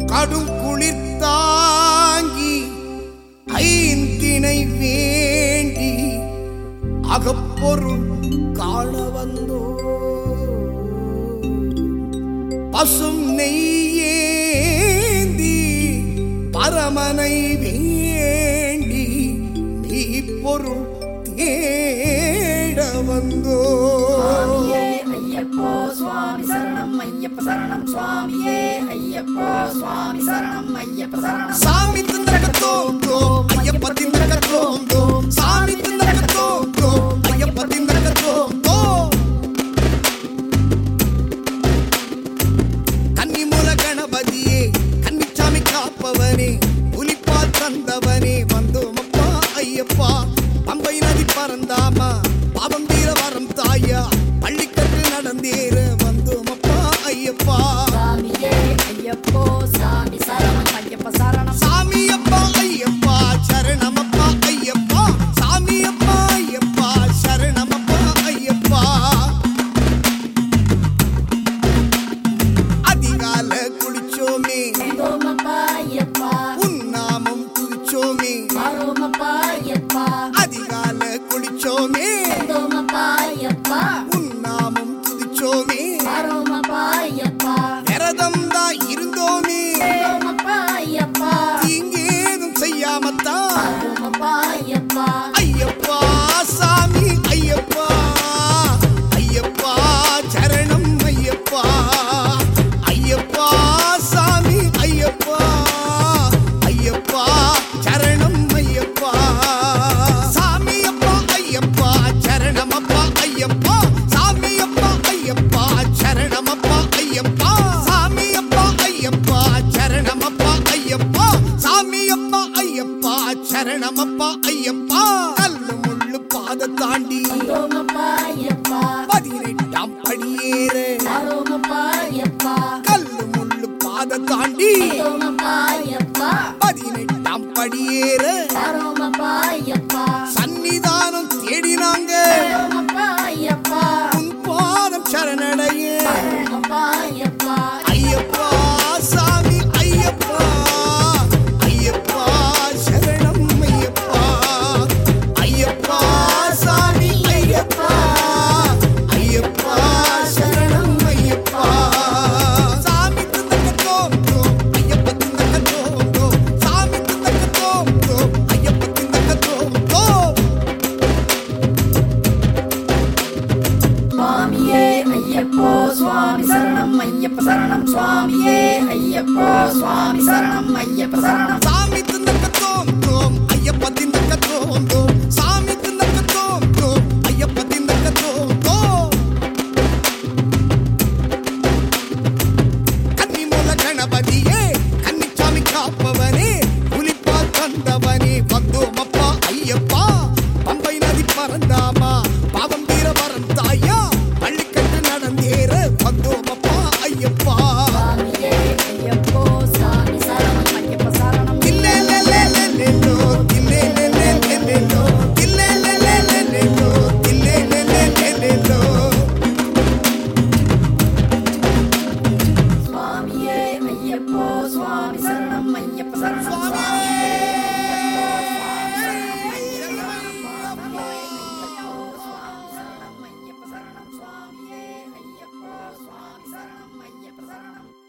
கடும் குளிர் தாங்கி ஐந்தினை வேண்டி அகப்பொருள் காண வந்தோ பசும் நெய்யேந்தி பரமனை வேண்டி நீ பொருள் தேட வந்தோ சுவாமியே ஐயப்போ சுவாமி சரணம் ஐயப்ப சரணம் சுவாமியே ஐயப்போ சுவாமி சரணம் ஐயப்ப சரணம் சாமி திந்தரகத்தோம் தோம் ஐயப்ப திந்தரகத்தோம் தோம் சாமி திந்தரகத்தோம் தோம் ஐயப்ப திந்தரகத்தோம் தோம் கன்னிமூல கணபதியே கன்னிச்சாமி காப்பவனே புலிப்பால் தந்தவனே வந்தோமப்பா ஐயப்பா பம்பை நதி பறந்தாமா பாவம் தீர வரம் தாயா பள்ளிக்கட்டு நடந்தேற வந்தோமப்பா ஐயப்பா சுவாமியே ஐயப்போ சாமி சரணம் ஐயப்ப சரணம் சாமி அப்பா ஐயப்பா சரணமப்பா ஐயப்பா சாமி அப்பா ஐயப்பா சரணமப்பா ஐயப்பா அதிகால குளிச்சோமே தோமப்பா ஐயப்பா உன்னாமம் துதிச்சோமே ஆரோமப்பா ஐயப்பா அதிகால குளிச்சோமே தோமப்பா ஐயப்பா உன்னாமம் துதிச்சோமே ஆரோமப்பா ஐயப்பா விரதம் தான் இருந்தோமே தோமப்பா ஐயப்பா தீங்கேதும் செய்யாமத்தான் ஆரோமப்பா ஐயப்பா ஐயப்பா சாமி ஐயப்பா ஐயப்பா சரணம் ஐயப்பா ஐயப்பா சாமி ஐயப்பா ஐயப்பா சரணம் ஐயப்பா சாமி அப்பா ஐயப்பா சரணமப்பா ஐயப்பா சாமி அப்பா ஐயப்பா சரணமப்பா ஐயப்பா சாமி அப்பா ஐயப்பா சரணமப்பா ஐயப்பா சாமி அப்பா ஐயப்பா சரணமப்பா ஐயப்பா கல்லு முள்ளு பாத தாண்டி தோமப்பா ஐயப்பா பதினெட்டாம் படியேற ஆரோமப்பா ஐயப்பா கல்லு முள்ளு பாத தாண்டி தோமப்பா ஐயப்பா பதினெட்டாம் படியேற ஆரோமப்பா ஐயப்பா சன்னிதானம் தேடினாங்க தோமப்பா ஐயப்பா உன் பாதம் சரணடைய ஆரோமப்பா ஐயப்பா ஐயப்பா சாமி ஐயப்பா ஐயப்பா சரணம் ஐயப்பா ஐயப்பா சாமி ஐயப்பா ஐயப்பா சரணம் ஐயப்பா சாமி திந்தக்கத்தோம் தோம் ஐயப்ப திந்தக்கத்தோம் தோம் சாமி திந்தக்கத்தோம் தோம் ஐயப்ப திந்தக்கத்தோம் தோம் சுவாமியே ஐயப்போ சுவாமி சரணம் ஐயப்ப சரணம் சுவாமியே ஐயப்போ சுவாமி சரணம் ஐயப்ப சரணம் சாமி திந்தக்கத்தோம் தோம் ஐயப்ப திந்தக்கத்தோம் தோம் சாமி திந்தக்கத்தோம் தோம் ஐயப்ப திந்தக்கத்தோம் தோம் கன்னிமூல கணபதியே கன்னிச்சாமி காப்பவனே புலிப்பால் தந்தவனே வந்தோமப்பா ஐயப்பா பம்பை நதி பறந்தாமா பாவம் தீர வரம் தாயா பள்ளிக்கட்டு நடந்தேற வந்தோமப்பா ஐயப்பா சுவாமியே ஐயப்போ சாமி சரணம் ஐயப்ப சரணம் தில்லேலேலேலேலேலோ, தில்லேலேலேலேலேலோ, தில்லேலேலேலேலேலோ, தில்லேலேலேலேலேலோ. சுவாமியே ஐயப்போ சுவாமி சரணம் ஐயப்ப சரணம் சுவாமியே! ஐயப்ப சரணம் சுவாமியே ஐயப்போ சுவாமி சரணம் ஐயப்ப சரணம்